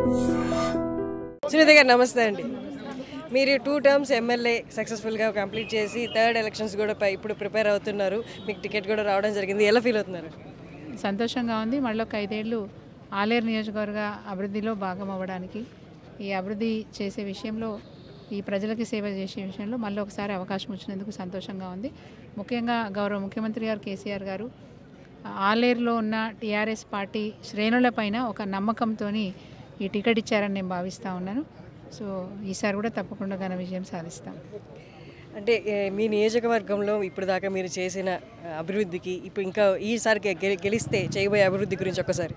సునీత గారు నమస్తే అండి మీరు టూ టర్మ్స్ ఎమ్మెల్యే సక్సెస్ఫుల్గా కంప్లీట్ చేసి థర్డ్ ఎలక్షన్స్ కూడా పై- ఇప్పుడు ప్రిపేర్ అవుతున్నారు మీకు టికెట్ కూడా రావడం జరిగింది ఎలా ఫీల్ అవుతున్నారు సంతోషంగా ఉంది మళ్ళీ ఒక ఐదేళ్ళు ఆలేరు నియోజకవర్గ అభివృద్ధిలో భాగం అవ్వడానికి ఈ అభివృద్ధి చేసే విషయంలో ఈ ప్రజలకి సేవ చేసే విషయంలో మళ్ళీ ఒకసారి అవకాశం వచ్చినందుకు సంతోషంగా ఉంది ముఖ్యంగా గౌరవ ముఖ్యమంత్రి గారు కేసీఆర్ గారు ఆలేరులో ఉన్న టీఆర్ఎస్ పార్టీ శ్రేణులపైన ఒక నమ్మకంతో ఈ టికెట్ ఇచ్చారని నేను భావిస్తూ ఉన్నాను సో ఈసారి కూడా తప్పకుండా ఘన విజయం సాధిస్తాం అంటే ఏ, మీ నియోజకవర్గంలో ఇప్పుడు దాకా మీరు చేసిన ఆ, అభివృద్ధికి ఇప్పుడు ఇంకా ఈసారి గె- గెలిస్తే చేయబోయే అభివృద్ధి గురించి ఒకసారి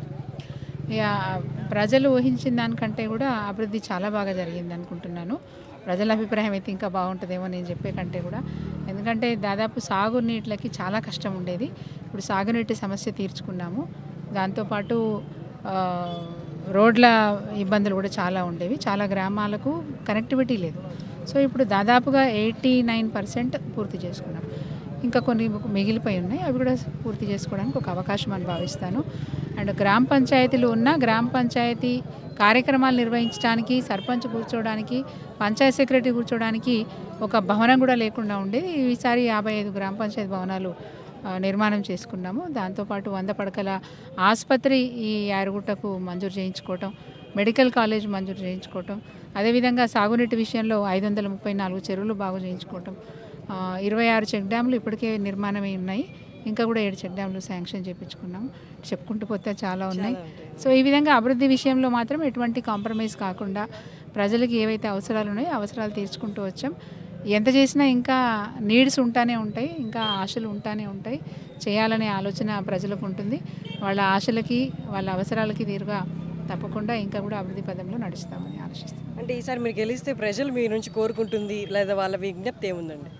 ఇక ప్రజలు ఊహించిన దానికంటే కూడా అభివృద్ధి చాలా బాగా జరిగింది అనుకుంటున్నాను ప్రజల అభిప్రాయం అయితే ఇంకా బాగుంటుందేమో నేను చెప్పే కంటే కూడా ఎందుకంటే దాదాపు సాగునీటికి చాలా కష్టం ఉండేది ఇప్పుడు సాగునీటి సమస్య తీర్చుకున్నాము దాంతోపాటు ఆ, రోడ్ల ఇబ్బందులు కూడా చాలా ఉండేవి చాలా గ్రామాలకు కనెక్టివిటీ లేదు సో ఇప్పుడు దాదాపుగా ఎయిటీ నైన్ పర్సెంట్ పూర్తి చేసుకున్నాం ఇంకా కొన్ని మిగిలిపోయి ఉన్నాయి అవి కూడా పూర్తి చేసుకోవడానికి ఒక అవకాశం అని భావిస్తాను అండ్ గ్రామ పంచాయతీలు ఉన్న గ్రామ పంచాయతీ కార్యక్రమాలు నిర్వహించడానికి సర్పంచ్ కూర్చోవడానికి పంచాయత్ సెక్రటరీ కూర్చోవడానికి ఒక భవనం కూడా లేకుండా ఉండేది ఈసారి యాభై ఐదు గ్రామ పంచాయతీ భవనాలు ఆ, నిర్మాణం చేసుకున్నాము దాంతోపాటు వంద పడకల ఆసుపత్రి ఈ యారుగుట్టకు మంజూరు చేయించుకోవటం మెడికల్ కాలేజ్ మంజూరు చేయించుకోవటం అదేవిధంగా సాగునీటి విషయంలో ఐదు వందల ముప్పై నాలుగు చెరువులు బాగు చేయించుకోవటం ఆ, ఇరవై ఆరు చెక్ డ్యాములు ఇప్పటికే నిర్మాణమై ఉన్నాయి ఇంకా కూడా ఏడు చెక్ డ్యాములు శాంక్షన్ చేయించుకున్నాం చెప్పుకుంటూ పోతే చాలా ఉన్నాయి సో ఈ విధంగా అభివృద్ధి విషయంలో మాత్రం ఎటువంటి కాంప్రమైజ్ కాకుండా ప్రజలకు ఏవైతే అవసరాలు ఉన్నాయో ఆ అవసరాలు తీర్చుకుంటూ వచ్చాం ఎంత చేసినా ఇంకా నీడ్స్ ఉంటానే ఉంటాయి ఇంకా ఆశలు ఉంటానే ఉంటాయి చేయాలనే ఆలోచన ప్రజలకు ఉంటుంది వాళ్ళ ఆశలకి వాళ్ళ అవసరాలకి తీరుగా తప్పకుండా ఇంకా కూడా అభివృద్ధి పదంలో నడుస్తామని ఆలోచిస్తాం అంటే ఈసారి మీరు గెలిస్తే ప్రజలు మీ నుంచి కోరుకుంటుంది లేదా వాళ్ళ విజ్ఞప్తి ఏముందండి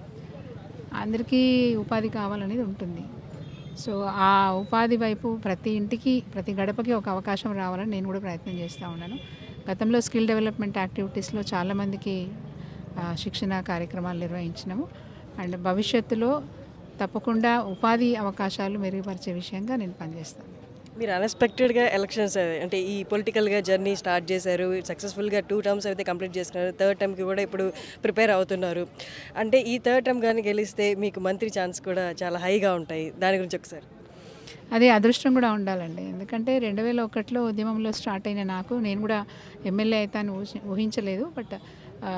అందరికీ ఉపాధి కావాలనేది ఉంటుంది సో ఆ ఉపాధి వైపు ప్రతి ఇంటికి ప్రతి గడపకి ఒక అవకాశం రావాలని నేను కూడా ప్రయత్నం చేస్తూ ఉన్నాను గతంలో స్కిల్ డెవలప్మెంట్ యాక్టివిటీస్లో చాలామందికి ఆ, శిక్షణ కార్యక్రమాలు నిర్వహించినాము అండ్ భవిష్యత్తులో తప్పకుండా ఉపాధి అవకాశాలు మెరుగుపరిచే విషయంగా నేను పనిచేస్తాను మీరు అన్ఎక్స్పెక్టెడ్గా ఎలక్షన్స్ అంటే ఈ పొలిటికల్గా జర్నీ స్టార్ట్ చేశారు సక్సెస్ఫుల్గా టూ టర్మ్స్ అయితే కంప్లీట్ చేసుకున్నారు థర్డ్ టర్మ్కి కూడా ఇప్పుడు ప్రిపేర్ అవుతున్నారు అంటే ఈ థర్డ్ టర్మ్ కానీ గెలిస్తే మీకు మంత్రి ఛాన్స్ కూడా చాలా హైగా ఉంటాయి దాని గురించి ఒకసారి అది అదృష్టం కూడా ఉండాలండి ఎందుకంటే రెండు వేల ఒకటిలో ఉద్యమంలో స్టార్ట్ అయిన నాకు నేను కూడా ఎమ్మెల్యే అవుతాను ఊహి- ఊహించలేదు బట్ ఆ,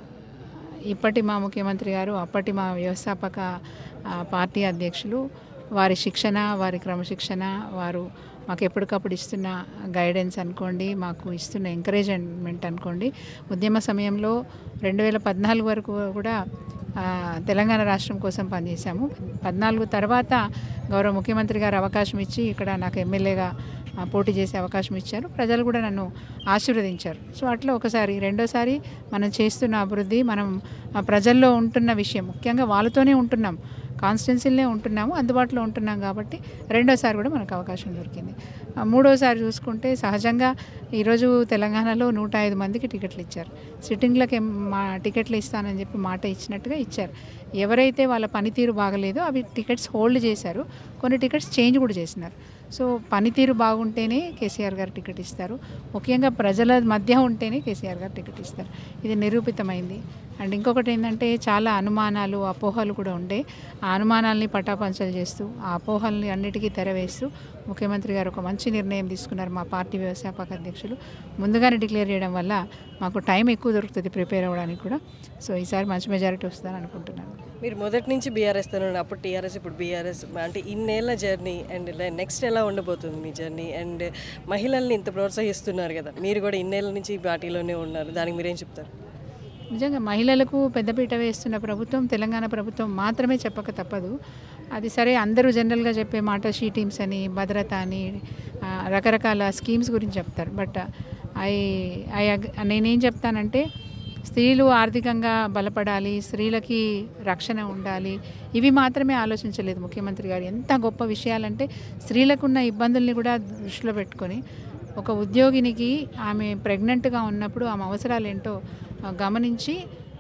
ఇప్పటి మా ముఖ్యమంత్రి గారు అప్పటి మా వ్యవస్థాపక ఆ, పార్టీ అధ్యక్షులు వారి శిక్షణ వారి క్రమశిక్షణ వారు మాకు ఎప్పటికప్పుడు ఇస్తున్న గైడెన్స్ అనుకోండి మాకు ఇస్తున్న ఎంకరేజ్మెంట్ అనుకోండి ఉద్యమ సమయంలో రెండు వేల పద్నాలుగు వరకు కూడా ఆ, తెలంగాణ రాష్ట్రం కోసం పనిచేశాము పద్నాలుగు తర్వాత గౌరవ ముఖ్యమంత్రి గారు అవకాశం ఇచ్చి ఇక్కడ నాకు ఎమ్మెల్యేగా ఆ, పోటీ చేసే అవకాశం ఇచ్చారు ప్రజలు కూడా నన్ను ఆశీర్వదించారు సో అట్లా ఒకసారి రెండోసారి మనం చేస్తున్న అభివృద్ధి మనం ఆ, ప్రజల్లో ఉంటున్న విషయం ముఖ్యంగా వాళ్ళతోనే ఉంటున్నాం కాన్స్టిట్యున్సీలనే ఉంటున్నాము అందుబాటులో ఉంటున్నాం కాబట్టి రెండోసారి కూడా మనకు అవకాశం దొరికింది ఆ, మూడోసారి చూసుకుంటే సహజంగా ఈరోజు తెలంగాణలో నూట ఐదు మందికి టికెట్లు ఇచ్చారు సిట్టింగ్లకు ఏం మా టికెట్లు ఇస్తానని చెప్పి మాట ఇచ్చినట్టుగా ఇచ్చారు ఎవరైతే వాళ్ళ పనితీరు బాగలేదో అవి టికెట్స్ హోల్డ్ చేశారు కొన్ని టికెట్స్ చేంజ్ కూడా చేసినారు సో పనితీరు బాగుంటేనే కేసీఆర్ గారు టికెట్ ఇస్తారు ముఖ్యంగా ప్రజల మధ్య ఉంటేనే కేసీఆర్ గారు టికెట్ ఇస్తారు ఇది నిరూపితమైంది అండ్ ఇంకొకటి ఏంటంటే చాలా అనుమానాలు అపోహలు కూడా ఉండే ఆ అనుమానాల్ని పటాపంచలు చేస్తూ ఆ అపోహల్ని అన్నిటికీ తెరవేస్తూ ముఖ్యమంత్రి గారు ఒక మంచి నిర్ణయం తీసుకున్నారు మా పార్టీ వ్యవస్థాపక అధ్యక్షులు ముందుగానే డిక్లేర్ చేయడం వల్ల మాకు టైం ఎక్కువ దొరుకుతుంది ప్రిపేర్ అవ్వడానికి కూడా సో ఈసారి మంచి మెజారిటీ వస్తుందని అనుకుంటున్నాను మీరు మొదటి నుంచి బీఆర్ఎస్ తను అప్పుడు టీఆర్ఎస్ ఇప్పుడు బీఆర్ఎస్ అంటే ఇన్నేళ్ల జర్నీ అండ్ నెక్స్ట్ ఎలా ఉండబోతుంది మీ జర్నీ అండ్ మహిళల్ని ఇంత ప్రోత్సహిస్తున్నారు కదా మీరు కూడా ఇన్నేళ్ల నుంచి ఈ పార్టీలోనే ఉన్నారు దానికి మీరేం చెప్తారు నిజంగా మహిళలకు పెద్దపీట వేస్తున్న ప్రభుత్వం తెలంగాణ ప్రభుత్వం మాత్రమే చెప్పక తప్పదు అది సరే అందరూ జనరల్గా చెప్పే మాట షీ టీమ్స్ అని భద్రత అని ఆ, రకరకాల స్కీమ్స్ గురించి చెప్తారు బట్ ఐ ఐ అగ్- నేనేం చెప్తానంటే స్త్రీలు ఆర్థికంగా బలపడాలి స్త్రీలకి రక్షణ ఉండాలి ఇవి మాత్రమే ఆలోచించలేదు ముఖ్యమంత్రి గారు ఎంత గొప్ప విషయాలంటే స్త్రీలకున్న ఇబ్బందుల్ని కూడా దృష్టిలో పెట్టుకొని ఒక ఉద్యోగినికి ఆమె ప్రెగ్నెంట్గా ఉన్నప్పుడు ఆమె అవసరాలు ఏంటో ఆ, గమనించి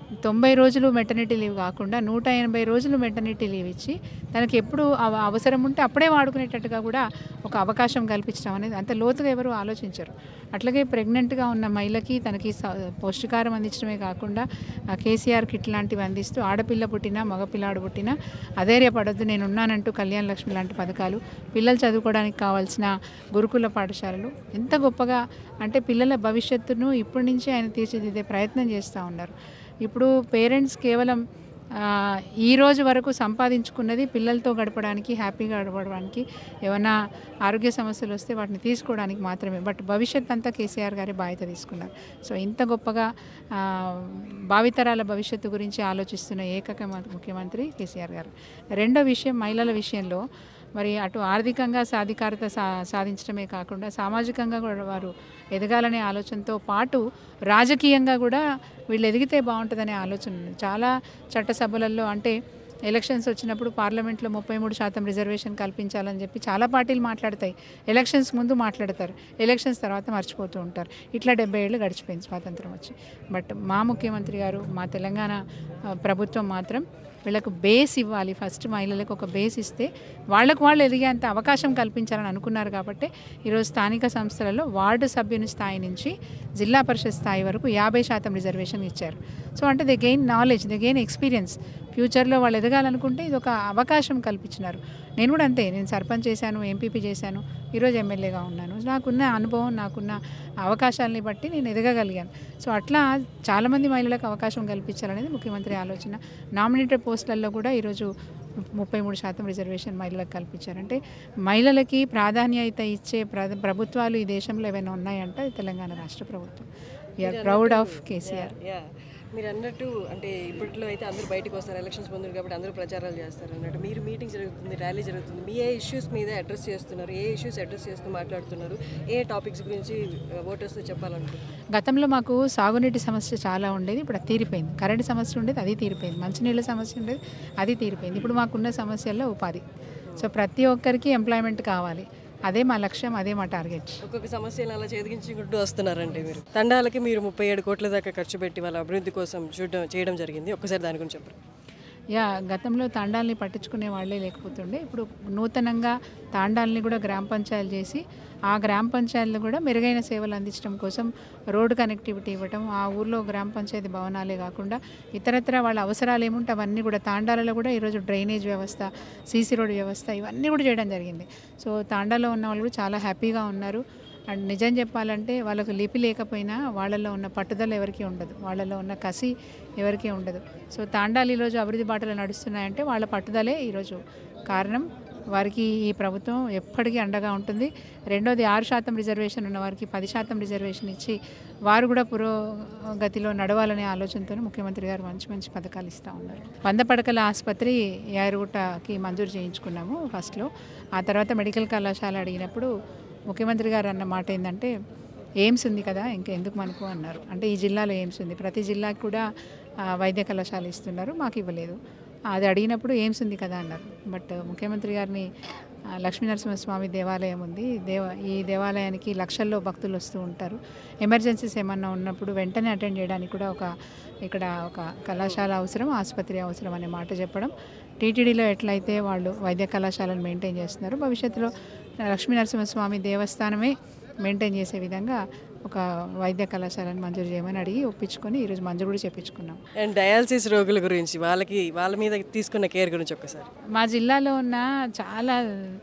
తొంభై రోజులు మెటర్నిటీ లీవ్ కాకుండా నూట ఎనభై రోజులు మెటర్నిటీ లీవ్ ఇచ్చి తనకి ఎప్పుడు అవ- అవసరం ఉంటే అప్పుడే వాడుకునేటట్టుగా కూడా ఒక అవకాశం కల్పించడం అనేది అంత లోతుగా ఎవరు ఆలోచించరు అట్లాగే ప్రెగ్నెంట్గా ఉన్న మహిళకి తనకి స- పౌష్టికారం అందించడమే కాకుండా ఆ కేసీఆర్ కిట్ లాంటివి అందిస్తూ ఆడపిల్ల పుట్టినా మగపిల్లాడు పుట్టినా అధైర్యపడొద్దు నేను ఉన్నానంటూ కళ్యాణ లక్ష్మి లాంటి పథకాలు పిల్లలు చదువుకోవడానికి కావాల్సిన గురుకుల పాఠశాలలు ఎంత గొప్పగా అంటే పిల్లల భవిష్యత్తును ఇప్పటి నుంచే ఆయన తీర్చిదిద్దే ప్రయత్నం చేస్తూ ఉన్నారు ఇప్పుడు పేరెంట్స్ కేవలం ఆ, ఈ రోజు వరకు సంపాదించుకున్నది పిల్లలతో గడపడానికి హ్యాపీగా గడపడానికి ఏమైనా ఆరోగ్య సమస్యలు వస్తే వాటిని తీసుకోవడానికి మాత్రమే బట్ భవిష్యత్ అంతా కేసీఆర్ గారి బాధ్యత తీసుకున్నారు సో ఇంత గొప్పగా ఆ, భావితరాల భవిష్యత్తు గురించి ఆలోచిస్తున్న ఏకైక మ- ముఖ్యమంత్రి కేసీఆర్ గారు రెండో విషయం మహిళల విషయంలో మరి అటు ఆర్థికంగా సాధికారత సా సాధించడమే కాకుండా సామాజికంగా కూడా వారు ఎదగాలనే ఆలోచనతో పాటు రాజకీయంగా కూడా వీళ్ళు ఎదిగితే బాగుంటుందనే ఆలోచన ఉంది. చాలా చట్టసభలలో అంటే ఎలక్షన్స్ వచ్చినప్పుడు పార్లమెంట్లో ముప్పై మూడు శాతం రిజర్వేషన్ కల్పించాలని చెప్పి చాలా పార్టీలు మాట్లాడతాయి ఎలక్షన్స్ ముందు మాట్లాడతారు ఎలక్షన్స్ తర్వాత మర్చిపోతూ ఉంటారు ఇట్లా డెబ్బై ఏళ్ళు గడిచిపోయింది స్వాతంత్రం వచ్చి బట్ మా ముఖ్యమంత్రి గారు మా తెలంగాణ ఆ, ప్రభుత్వం మాత్రం వీళ్ళకు బేస్ ఇవ్వాలి ఫస్ట్ మహిళలకు ఒక బేస్ ఇస్తే వాళ్ళకు వాళ్ళు ఎదిగేంత అవకాశం కల్పించాలని అనుకున్నారు కాబట్టి ఈరోజు స్థానిక సంస్థలలో వార్డు సభ్యుని స్థాయి నుంచి జిల్లా పరిషత్ స్థాయి వరకు యాభై శాతం రిజర్వేషన్ ఇచ్చారు సో అంటే they gain knowledge they gain experience ఫ్యూచర్లో వాళ్ళు ఎదగాలనుకుంటే ఇది ఒక అవకాశం కల్పించినారు నేను కూడా అంతే నేను సర్పంచ్ చేశాను ఎంపీపీ చేశాను ఈరోజు ఎమ్మెల్యేగా ఉన్నాను నాకున్న అనుభవం నాకున్న అవకాశాలని బట్టి నేను ఎదగగలిగాను సో అట్లా చాలామంది మహిళలకు అవకాశం కల్పించాలనేది ముఖ్యమంత్రి ఆలోచన నామినేటెడ్ పోస్టులలో కూడా ఈరోజు ముప్పై మూడు శాతం రిజర్వేషన్ మహిళలకు కల్పించారంటే మహిళలకి ప్రాధాన్యత ఇచ్చే ప్ర ప్రభుత్వాలు ఈ దేశంలో ఏమైనా ఉన్నాయంటే అది తెలంగాణ రాష్ట్ర ప్రభుత్వం we are proud of KCR yeah మీరు అన్నట్టు అంటే ఇప్పట్లో అయితే అందరూ బయటకు వస్తారు ఎలక్షన్స్ ముందు కాబట్టి అందరూ ప్రచారాలు చేస్తారు అన్నట్టు మీరు మీటింగ్ జరుగుతుంది ర్యాలీ జరుగుతుంది మీ ఏ ఇష్యూస్ మీద అడ్రస్ చేస్తున్నారు ఏ ఇష్యూస్ అడ్రస్ చేస్తూ మాట్లాడుతున్నారు ఏ టాపిక్స్ గురించి ఓటర్స్తో చెప్పాలనుకుంటున్నారు గతంలో మాకు సాగునీటి సమస్య చాలా ఉండేది ఇప్పుడు అది తీరిపోయింది కరెంటు సమస్య ఉండేది అది తీరిపోయింది మంచినీళ్ళ సమస్య ఉండేది అది తీరిపోయింది ఇప్పుడు మాకున్న సమస్యల్లో ఉపాధి సో ప్రతి ఒక్కరికి ఎంప్లాయ్మెంట్ కావాలి అదే మా లక్ష్యం అదే మా టార్గెట్ ఒక్కొక్క సమస్యను అలా చేదించుకుంటూ వస్తున్నారండి మీరు తండాలకి మీరు ముప్పై ఏడు కోట్ల దాకా ఖర్చు పెట్టి వాళ్ళ అభివృద్ధి కోసం చూడడం చేయడం జరిగింది ఒక్కసారి దాని గురించి చెప్పండి యా గతంలో తాండాల్ని పట్టించుకునే వాళ్ళే లేకపోతుండే ఇప్పుడు నూతనంగా తాండాల్ని కూడా గ్రామ పంచాయతీలు చేసి ఆ గ్రామ పంచాయతీలు కూడా మెరుగైన సేవలు అందించడం కోసం రోడ్డు కనెక్టివిటీ ఇవ్వటం ఆ ఊర్లో గ్రామ పంచాయతీ భవనాలే కాకుండా ఇతరత్ర వాళ్ళ అవసరాలు ఏముంటే అవన్నీ కూడా తాండాలలో కూడా ఈరోజు డ్రైనేజ్ వ్యవస్థ సీసీ రోడ్ వ్యవస్థ ఇవన్నీ కూడా చేయడం జరిగింది సో తాండాలో ఉన్న వాళ్ళు కూడా చాలా హ్యాపీగా ఉన్నారు అండ్ నిజం చెప్పాలంటే వాళ్ళకు లిపి లేకపోయినా వాళ్ళలో ఉన్న పట్టుదల ఎవరికీ ఉండదు వాళ్ళలో ఉన్న కసి ఎవరికీ ఉండదు సో తాండాలు ఈరోజు అభివృద్ధి బాటలో నడుస్తున్నాయంటే వాళ్ళ పట్టుదలే ఈరోజు కారణం వారికి ఈ ప్రభుత్వం ఎప్పటికీ అండగా ఉంటుంది రెండోది ఆరు శాతం రిజర్వేషన్ ఉన్న వారికి పది శాతం రిజర్వేషన్ ఇచ్చి వారు కూడా పురోగతిలో నడవాలనే ఆలోచనతో ముఖ్యమంత్రి గారు మంచి మంచి పథకాలు ఇస్తూ ఉన్నారు వంద పడకల ఆసుపత్రి యారుగుట్టకి మంజూరు చేయించుకున్నాము ఫస్ట్లో ఆ తర్వాత మెడికల్ కళాశాల అడిగినప్పుడు ముఖ్యమంత్రి గారు అన్న మాట ఏంటంటే ఎయిమ్స్ ఉంది కదా ఇంకా ఎందుకు మనకు అన్నారు అంటే ఈ జిల్లాలో ఎయిమ్స్ ఉంది ప్రతి జిల్లాకి కూడా ఆ, వైద్య కళాశాల ఇస్తున్నారు మాకు ఇవ్వలేదు అది అడిగినప్పుడు ఎయిమ్స్ ఉంది కదా అన్నారు బట్ ముఖ్యమంత్రి గారిని ఆ, లక్ష్మీనరసింహస్వామి దేవాలయం ఉంది దేవ ఈ దేవాలయానికి లక్షల్లో భక్తులు వస్తూ ఉంటారు ఎమర్జెన్సీస్ ఏమన్నా ఉన్నప్పుడు వెంటనే అటెండ్ చేయడానికి కూడా ఒక ఇక్కడ ఒక కళాశాల అవసరం ఆసుపత్రి అవసరం అనే మాట చెప్పడం టీటీడీలో ఎట్లయితే వాళ్ళు వైద్య కళాశాలను మెయింటైన్ చేస్తున్నారు భవిష్యత్తులో లక్ష్మీనరసింహస్వామి దేవస్థానమే మెయింటైన్ చేసే విధంగా ఒక వైద్య కళాశాలను మంజూరు చేయమని అడిగి ఒప్పించుకొని ఈరోజు మంజూరు కూడా చేపించుకున్నాం అండ్ డయాలసిస్ రోగుల గురించి వాళ్ళకి వాళ్ళ మీద తీసుకున్న కేర్ గురించి ఒక్కసారి మా జిల్లాలో ఉన్న చాలా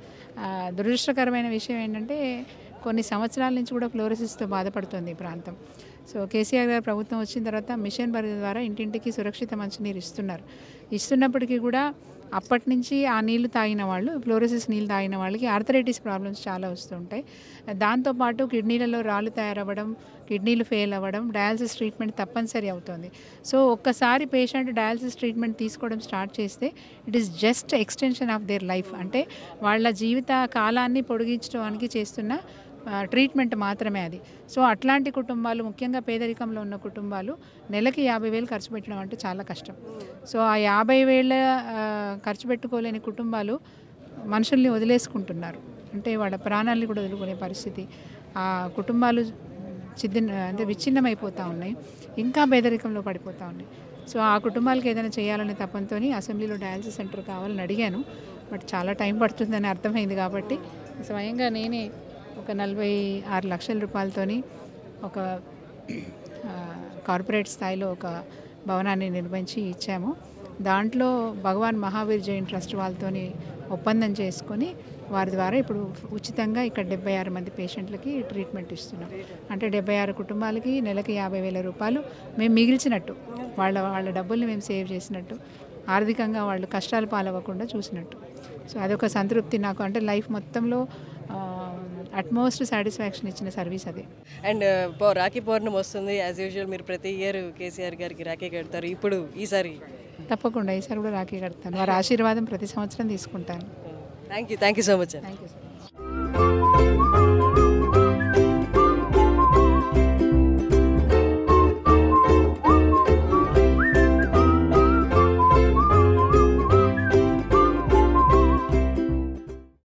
ఆ, దురదృష్టకరమైన విషయం ఏంటంటే కొన్ని సంవత్సరాల నుంచి కూడా ఫ్లోరోసిస్తో బాధపడుతుంది ఈ ప్రాంతం సో కేసీఆర్ గారు ప్రభుత్వం వచ్చిన తర్వాత మిషన్ పరిధి ద్వారా ఇంటింటికి సురక్షిత మంచినీరు ఇస్తున్నారు ఇస్తున్నప్పటికీ కూడా అప్పటి నుంచి ఆ నీళ్లు తాగిన వాళ్ళు ఫ్లోరోసిస్ నీళ్ళు తాగిన వాళ్ళకి ఆర్థరైటిస్ ప్రాబ్లమ్స్ చాలా వస్తుంటాయి దాంతోపాటు కిడ్నీలలో రాళ్ళు తయారవ్వడం కిడ్నీలు ఫెయిల్ అవ్వడం డయాలసిస్ ట్రీట్మెంట్ తప్పనిసరి అవుతుంది సో ఒక్కసారి పేషెంట్ డయాలసిస్ ట్రీట్మెంట్ తీసుకోవడం స్టార్ట్ చేస్తే it is just extension of their life అంటే వాళ్ళ జీవిత కాలాన్ని పొడిగించడానికి చేస్తున్న ఆ, ట్రీట్మెంట్ మాత్రమే అది సో అట్లాంటి కుటుంబాలు ముఖ్యంగా పేదరికంలో ఉన్న కుటుంబాలు నెలకి యాభై వేలు ఖర్చు పెట్టడం అంటే చాలా కష్టం సో ఆ యాభై వేల ఆ, ఖర్చు పెట్టుకోలేని కుటుంబాలు మనుషుల్ని వదిలేసుకుంటున్నారు అంటే వాళ్ళ ప్రాణాలని కూడా వదులుకునే పరిస్థితి ఆ కుటుంబాలు చిద్దిన అంటే విచ్ఛిన్నమైపోతూ ఉన్నాయి ఇంకా పేదరికంలో పడిపోతూ ఉన్నాయి సో ఆ కుటుంబాలకు ఏదైనా చేయాలనే తపంతో అసెంబ్లీలో డయాలసిస్ సెంటర్ కావాలని అడిగాను బట్ చాలా టైం పడుతుందని అర్థమైంది కాబట్టి స్వయంగా నేనే ఒక నలభై ఆరు లక్షల రూపాయలతోని ఒక ఆ, కార్పొరేట్ స్థాయిలో ఒక భవనాన్ని నిర్మించి ఇచ్చాము దాంట్లో భగవాన్ మహావీర్ జైన్ ట్రస్ట్ వాళ్ళతోని ఒప్పందం చేసుకొని వారి ద్వారా ఇప్పుడు ఉచితంగా ఇక్కడ డెబ్బై ఆరు మంది పేషెంట్లకి ట్రీట్మెంట్ ఇస్తున్నాం అంటే డెబ్బై ఆరు కుటుంబాలకి నెలకి యాభై వేల రూపాయలు మేము మిగిల్చినట్టు వాళ్ళ వాళ్ళ డబ్బుల్ని మేము సేవ్ చేసినట్టు ఆర్థికంగా వాళ్ళు కష్టాలు పాలవ్వకుండా చూసినట్టు సో అదొక సంతృప్తి నాకు అంటే లైఫ్ మొత్తంలో అట్మోస్ట్ సాటిస్ఫాక్షన్ ఇచ్చిన సర్వీస్ అదే అండ్ పౌ రాఖీ పౌర్ణమి వస్తుంది యాజ్ యూజువల్ మీరు ప్రతి ఇయర్ కేసీఆర్ గారికి రాఖీ కడతారు ఇప్పుడు ఈసారి తప్పకుండా ఈసారి కూడా రాఖీ కడతాను వారి ఆశీర్వాదం ప్రతి సంవత్సరం తీసుకుంటాను thank you thank you so much అండి థ్యాంక్ యూ